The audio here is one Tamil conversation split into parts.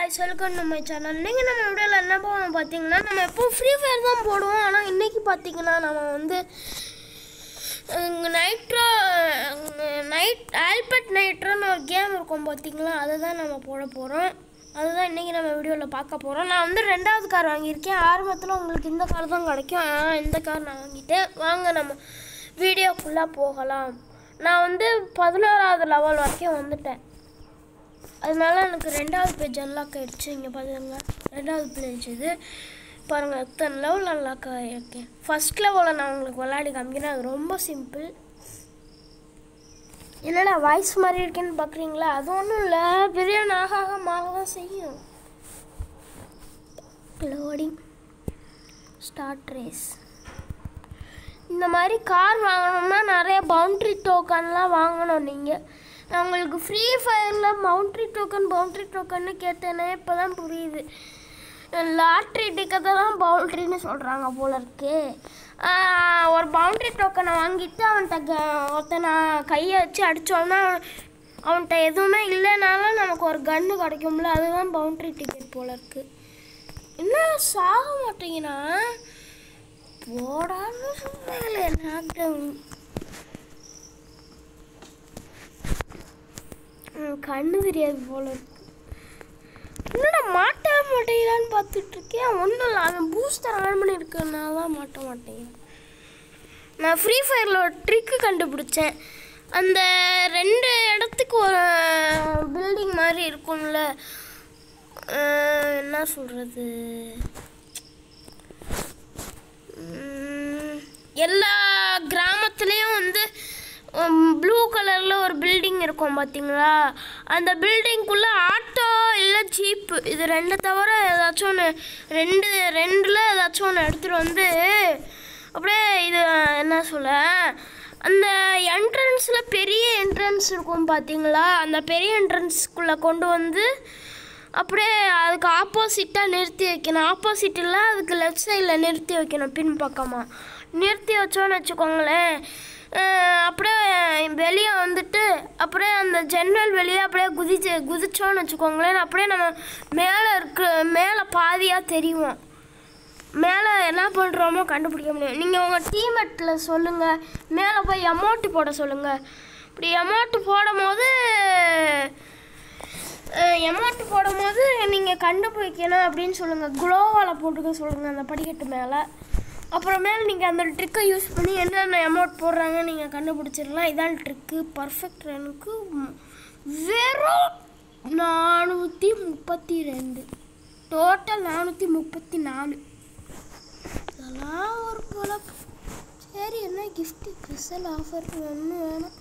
காய்ஸ் வெல்கம் நம்ம சேனல் இன்றைக்கி நம்ம வீடியோவில் என்ன போவோம் பார்த்தீங்கன்னா நம்ம எப்போ ஃப்ரீ ஃபயர் தான் போடுவோம் ஆனால் இன்றைக்கி பார்த்தீங்கன்னா நம்ம வந்து நைட்ரோ நைட் ஆல்பர்ட் நைட்ரோன்னு ஒரு கேம் இருக்கும் பார்த்தீங்களா அதை தான் நம்ம போட போகிறோம் அதுதான் இன்றைக்கி நம்ம வீடியோவில் பார்க்க போகிறோம் நான் வந்து ரெண்டாவது கார் வாங்கியிருக்கேன் ஆரம்பத்தில் உங்களுக்கு இந்த கார் தான் கிடைக்கும் ஆனால் இந்த கார் நான் வாங்கிட்டேன் வாங்க நம்ம வீடியோக்குள்ளே போகலாம் நான் வந்து பதினோராவது லெவல் வரைக்கும் வந்துட்டேன் அதனால எனக்கு ரெண்டாவது பேஜ் அன்லாக் ஆயிடுச்சு இங்கே பாருங்க ரெண்டாவது பேஜ் இது பாருங்கள் எத்தனை லெவல் அன்லாக் ஆகியிருக்கேன் ஃபஸ்ட் லெவலில் நான் உங்களுக்கு விளையாடி காமிக்கிறேன் அது ரொம்ப சிம்பிள் என்னடா வாய்ஸ் மாதிரி இருக்கேன்னு பார்க்குறீங்களா அது ஒன்றும் இல்லை பெரிய நாகாக மாக தான் செய்யும் லோடிங் ஸ்டார்ட் ரேஸ் இந்த மாதிரி கார் வாங்கணும்னா நிறைய பவுண்ட்ரி டோக்கன்லாம் வாங்கணும் நீங்கள் நான் உங்களுக்கு ஃப்ரீ ஃபயரில் பவுண்ட்ரி டோக்கன் பவுண்ட்ரி டோக்கன்னு கேட்டேனே இப்போ தான் புரியுது லாட்ரி டிக்கெட்டை தான் பவுண்ட்ரின்னு சொல்கிறாங்க போல இருக்கு ஆஹ், ஒரு பவுண்ட்ரி டோக்கனை வாங்கிட்டு அவன்கிட்ட க ஒருத்தனை கையை வச்சு அடித்தோன்னா அவன்கிட்ட எதுவுமே இல்லைனாலும் நமக்கு ஒரு கன்று கிடைக்கும்ல அதுதான் பவுண்ட்ரி டிக்கெட் போல இருக்கு என்ன சாக மாட்டீங்கன்னா போடான்னு சொன்னாங்களே லாக்டவுன் கண்ணு தெரியாது போல இருக்கு என்னடா மாட்ட மாட்டேங்கிறான்னு பார்த்துட்டு இருக்கேன் ஒன்றும் இல்லை அவன் பூஸ்டர் ஆன் பண்ணியிருக்கனால தான் மாட்ட மாட்டேங்கிறான் நான் ஃப்ரீ ஃபயரில் ஒரு ட்ரிக்கு கண்டுபிடிச்சேன் அந்த ரெண்டு இடத்துக்கு ஒரு பில்டிங் மாதிரி இருக்கும்ல அஹ், என்ன சொல்கிறது உம், எல்லா கிராமத்துலேயும் வந்து ப்ளூ கலரில் ஒரு பில்டிங் இருக்கும் பார்த்தீங்களா அந்த பில்டிங்குள்ளே ஆட்டோ இல்லை ஜீப்பு இது ரெண்டு தவிர ஏதாச்சும் ஒன்று ரெண்டு ரெண்டில் ஏதாச்சும் ஒன்று எடுத்துகிட்டு வந்து அப்படியே இது என்ன சொல்ல அந்த என்ட்ரன்ஸில் பெரிய என்ட்ரன்ஸ் இருக்கும் பார்த்தீங்களா அந்த பெரிய என்ட்ரன்ஸ்குள்ளே கொண்டு வந்து அப்படியே அதுக்கு ஆப்போசிட்டாக நிறுத்தி வைக்கணும் ஆப்போசிட் இல்லை அதுக்கு லெஃப்ட் சைடில் நிறுத்தி வைக்கணும் பின் பக்கமாக நிறுத்தி வச்சோன்னு வச்சுக்கோங்களேன் அஹ் அப்படியே வெளியே வந்துட்டு அப்படியே அந்த ஜன்னல் வெளியே அப்படியே குதிச்சு குதிச்சோன்னு வச்சுக்கோங்களேன் அப்படியே நம்ம மேலே இருக்கு மேலே பாதியாக தெரியும் மேலே என்ன பண்ணுறோமோ கண்டுபிடிக்க முடியும் நீங்கள் உங்கள் டீமெட்டில் சொல்லுங்கள் மேலே போய் அமௌண்ட்டு போட சொல்லுங்கள் இப்படி அமௌண்ட்டு போடும் போது அமௌண்ட் போடும்போது நீங்கள் கண்டுபிடிக்கணும் அப்படின்னு சொல்லுங்கள் குளோவால் போட்டுக்க சொல்லுங்கள் அந்த படிக்கட்டு மேலே அப்புறமேல நீங்கள் அந்த ட்ரிக்கை யூஸ் பண்ணி என்னென்ன அமௌண்ட் போடுறாங்க நீங்கள் கண்டுபிடிச்சிடலாம் இதான் ட்ரிக்கு பர்ஃபெக்ட் ரனுக்கு வெறும் நானூற்றி முப்பத்தி ரெண்டு டோட்டல் நானூற்றி முப்பத்தி நாலு இதெல்லாம் ஒரு பொழப்பு சரி என்ன கிஃப்ட்டு ஸ்பெஷல் ஆஃபர் ஒன்று வேணும்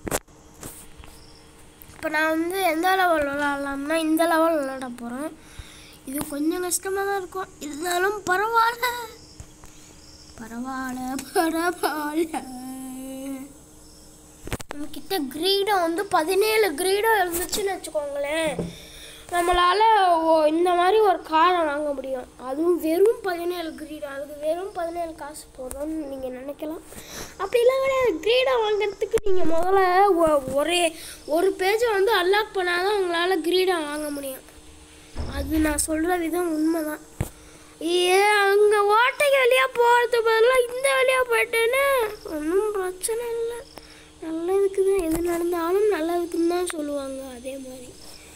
இப்போ நான் வந்து எந்த லெவல் விளாட்லாம்னா இந்த லெவல் விளாட போகிறேன் இது கொஞ்சம் கஷ்டமாக தான் இருக்கும் இருந்தாலும் பரவாயில்ல பரவாயில்ல பரவாயில்ல நம்மக்கிட்ட கிரீடம் வந்து பதினேழு கிரீடம் இருந்துச்சுன்னு வச்சுக்கோங்களேன் நம்மளால் இந்த மாதிரி ஒரு காரை வாங்க முடியும் அதுவும் வெறும் பதினேழு கிரீடம் அதுக்கு வெறும் பதினேழு காசு போதும்னு நீங்கள் நினைக்கலாம் அப்படிலாம் கிடையாது கிரீடம் வாங்குறதுக்கு நீங்கள் முதல்ல ஒ- ஒரே ஒரு பேஜை வந்து அன்லாக் பண்ணால் தான் உங்களால் கிரீடம் வாங்க முடியும் அது நான் சொல்கிற விதம் உண்மைதான் ஏ அங்கே ஓட்டைக்கு வழியாக போகிறது பதிலாக இந்த வழியாக போயிட்டேன்னு ஒன்றும் பிரச்சனை இல்லை நல்லதுக்கு தான் எது நடந்தாலும் நல்லதுக்குன்னு தான் சொல்லுவாங்க அதே மாதிரி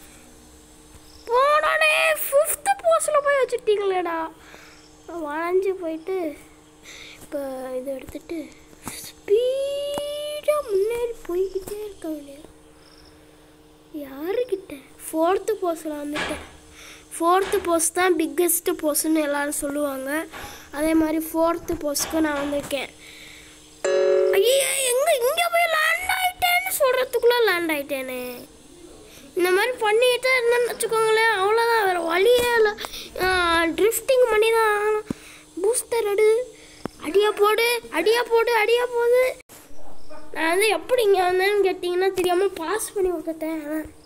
போனோடனே ஃபிஃப்த்து போஸ்டில் போய் வச்சுட்டீங்களேடா வளைஞ்சு போயிட்டு இப்போ இதை எடுத்துட்டு ஸ்பீடாக முன்னேறி போய்கிட்டே இருக்க வேண்டியது யாருக்கிட்ட ஃபோர்த்து போஸ்டில் வந்துட்டேன் ஃபோர்த்து போஸ்ட் தான் பிக்கெஸ்ட்டு போஸ்ட்னு எல்லாரும் சொல்லுவாங்க அதே மாதிரி ஃபோர்த்து போஸ்ட்க்கு நான் வந்திருக்கேன் ஐயோ எங்கே இங்கே போய் லேண்ட் ஆயிட்டேன்னு சொல்கிறதுக்குள்ளே லேண்ட் ஆயிட்டேனே இந்த மாதிரி பண்ணிக்கிட்டே இருந்தேன்னு வச்சுக்கோங்களேன் அவ்வளோதான் வேறு வழியே இல்லை ட்ரிஃப்டிங் பண்ணி தான் பூஸ்டர் அடு அடியா போடு அடியா போடு அடியா போடு நான் வந்து எப்படி இங்கே வந்தேன்னு கேட்டிங்கன்னா தெரியாமல் பாஸ் பண்ணி விட்டுட்டேன்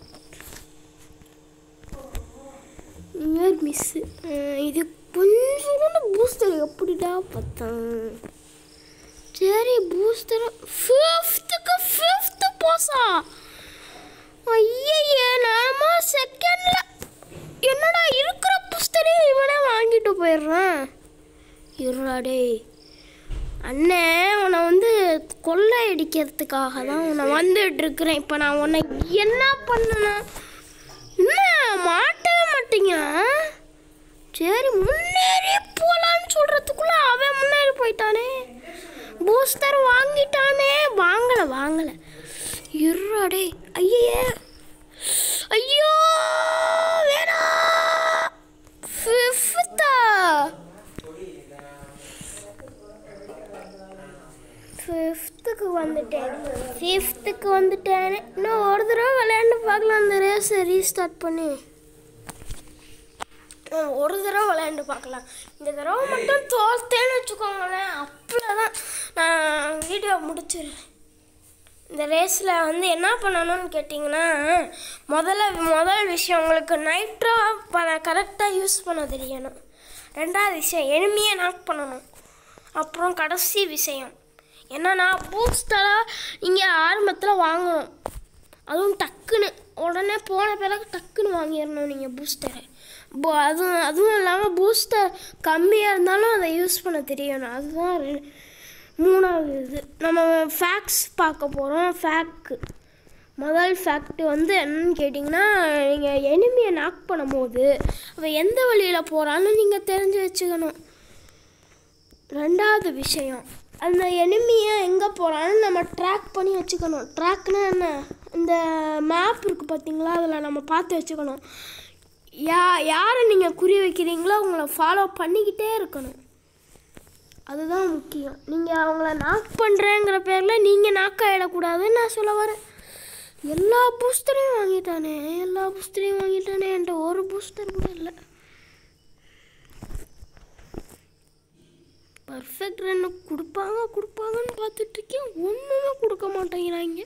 மிஸ்ஸு இது கொஞ்சம் பூஸ்டர் எப்படிடா பார்த்தேன் சரி பூஸ்டர் ஃபிஃப்த்துக்கு ஃபிஃப்த்து போசா ஐயையே நாம செகண்ட்ல என்னடா இருடா டேய் அண்ணே உன்னை வந்து கொள்ளை அடிக்கிறதுக்காக தான் உன்னை வந்துட்டு இருக்கிறேன் இப்போ நான் உன்னை என்ன பண்ணணும் என்ன மாட்டவே மாட்டீங்க சரி முன்னேறி போலான்னு சொல்றதுக்குள்ள அவன் முன்னேறி போயிட்டானே பூஸ்டர் வாங்கிட்டானே வாங்கல வாங்கல இருடா டேய் ஐயே ஐயோ வேணாம் ஃபிஃப்த்தா ஃபிஃப்த்துக்கு வந்துட்டேன் ஃபிஃப்த்துக்கு வந்துட்டேன் இன்னும் ஒரு தடவை விளையாண்டு பார்க்கலாம் அந்த ரேஸை ரீஸ்டார்ட் பண்ணி இன்னும் ஒரு தடவை விளையாண்டு பார்க்கலாம் இந்த தடவை மட்டும் தோல்த்தேன்னு வச்சுக்கோங்களேன் அப்படிதான் நான் வீடியோ முடிச்சிடுறேன் இந்த ரேஸில் வந்து என்ன பண்ணணும்னு கேட்டிங்கன்னா முதல்ல முதல் விஷயம் உங்களுக்கு நைட்ரோ பண்ண கரெக்டாக யூஸ் பண்ண தெரியணும் ரெண்டாவது விஷயம் எளிமையை நாக் பண்ணணும் அப்புறம் கடைசி விஷயம் என்னன்னா பூஸ்டராக இங்கே ஆரம்பத்தில் வாங்கணும் அதுவும் டக்குன்னு உடனே போன பிறகு டக்குன்னு வாங்கிடணும் நீங்கள் பூஸ்டரை போ அதுவும் அதுவும் இல்லாமல் பூஸ்டர் கம்மியாக இருந்தாலும் அதை யூஸ் பண்ண தெரியணும் அதுதான் ரெ- மூணாவது இது நம்ம ஃபேக்ட்ஸ் பார்க்க போகிறோம் ஃபேக்ட் முதல் ஃபேக்ட் வந்து என்னன்னு கேட்டிங்கன்னா நீங்கள் எனிமியை நாக் பண்ணும்போது அவன் எந்த வழியில் போகிறான்னு நீங்கள் தெரிஞ்சு வச்சுக்கணும் ரெண்டாவது விஷயம் அந்த எனிமியை எங்கே போகிறான்னு நம்ம ட்ராக் பண்ணி வச்சுக்கணும் ட்ராக்னா என்ன இந்த மேப் இருக்குது பார்த்தீங்களா அதில் நம்ம பார்த்து வச்சுக்கணும் யா யாரை நீங்கள் குறி வைக்கிறீங்களோ அவங்கள ஃபாலோ பண்ணிக்கிட்டே இருக்கணும் அதுதான் முக்கியம் நீங்கள் அவங்கள நாக் பண்ணுறேங்கிற பேரில் நீங்கள் நாக் ஆகிடக்கூடாதுன்னு நான் சொல்ல வரேன் எல்லா பூஸ்டரையும் வாங்கிட்டானே எல்லா பூஸ்டரையும் வாங்கிட்டானே என்கிட்ட ஒரு பூஸ்டர் கூட இல்லை பர்ஃபெக்ட் ரன்னு கொடுப்பாங்க கொடுப்பாங்கன்னு பார்த்துட்டு இருக்கேன் ஒன்றுமே கொடுக்க மாட்டேங்கிறாங்க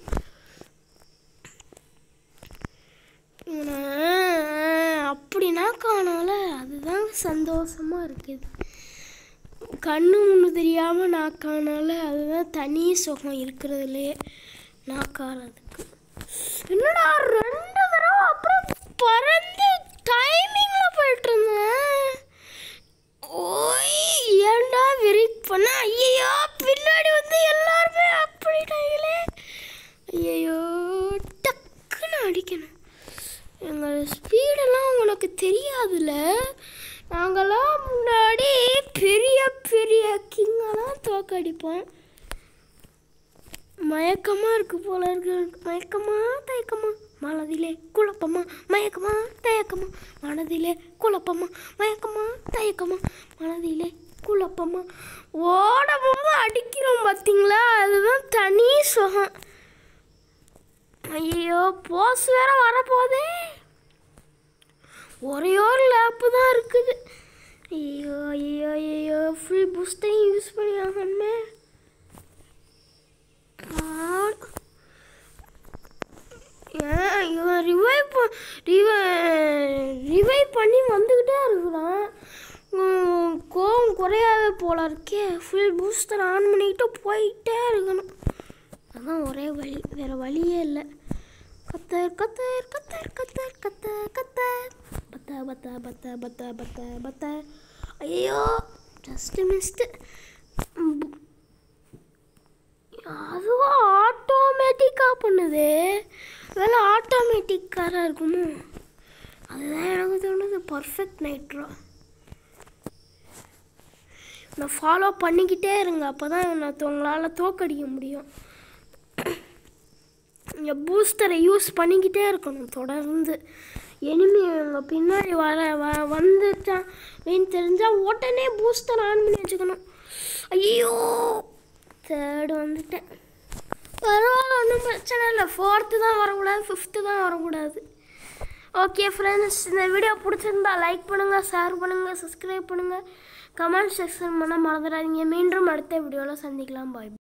இவனை அப்படின்னா காணால அதுதான் சந்தோஷமா இருக்குது கண்ணு முன்னு தெரியாமல் நாக்கானால அதுதான் தனி சுகம் இருக்கிறதுலையே நாக்கானதுக்கு என்னடா ரெண்டு தடவை அப்புறம் பறந்து டைமிங்கில் போயிட்டு இருந்தேன் ஓய் ஏன்டா வெயிட் பண்ண ஐயோ பின்னாடி வந்து எல்லாருமே அப்படிட்டாங்களே ஐயோ டக்குன்னு அடிக்கணும் எங்கள் ஸ்பீடெல்லாம் உங்களுக்கு தெரியாதுல்ல நாங்களாம் முன்னாடி பெரிய பெரிய கிங்கெல்லாம் தோக்கடிப்போம் மயக்கமாக இருக்கு போல இருக்கு மயக்கமா தயக்கமா மனதிலே குழப்பமா மயக்கமா தயக்கமா மனதிலே குழப்பமா மயக்கமா தயக்கமா மனதிலே குழப்பமா ஓடும்போது அடிக்கிறோம் பார்த்தீங்களா அதுதான் தனி சுகம் ஐயோ போஸ் வேற வரப்போதே ஒரே ஒரு லேப்பு தான் இருக்குது ஐயோ ஐயோ ஐயோ ஃபுல் பூஸ்டையும் யூஸ் பண்ணியாங்கன்னு ஏன் இவன் ரிவைவ் ரிவைவ் பண்ணி வந்துக்கிட்டே இருக்கிறான் உம், கோவம் குறையாவே போல இருக்கே ஃபுல் பூஸ்டர் ஆன் பண்ணிக்கிட்டு போயிட்டே இருக்கணும் அதான் ஒரே வழி வேற வழியே இல்லை கத்தர் கத்தர் கத்தர் கத்தர் கத்தர் கத்தர் பத்த பத்த பத்த பத்த பத்த பத்த ஐயோ ஜஸ்ட் மிஸ்டு அதுவும் ஆட்டோமேட்டிக்காக பண்ணுது வேலை ஆட்டோமேட்டிக் காராக இருக்குமோ அதுதான் எனக்கு தோணுது பர்ஃபெக்ட் நைட்ரோ நான் ஃபாலோ பண்ணிக்கிட்டே இருங்க அப்போ தான் நான் உங்களால் தோக்கடிக்க முடியும் இங்கே பூஸ்டரை யூஸ் பண்ணிக்கிட்டே இருக்கணும் தொடர்ந்து எனிமி உங்கள் பின்னாடி வர வ வந்துட்டான் அப்படின்னு தெரிஞ்சால் உடனே பூஸ்டர் ஆன் பண்ணி வச்சுக்கணும் ஐயோ தேர்டு வந்துட்டேன் பரவாயில்ல ஒன்றும் பிரச்சனை இல்லை ஃபோர்த்து தான் வரக்கூடாது ஃபிஃப்த்து தான் வரக்கூடாது ஓகே ஃப்ரெண்ட்ஸ் இந்த வீடியோ பிடிச்சிருந்தா லைக் பண்ணுங்கள் ஷேர் பண்ணுங்கள் சப்ஸ்கிரைப் பண்ணுங்கள் கமெண்ட் செக்ஷன் பண்ண மறந்துடாதீங்க மீண்டும் அடுத்த வீடியோவில் சந்திக்கலாம் பாய்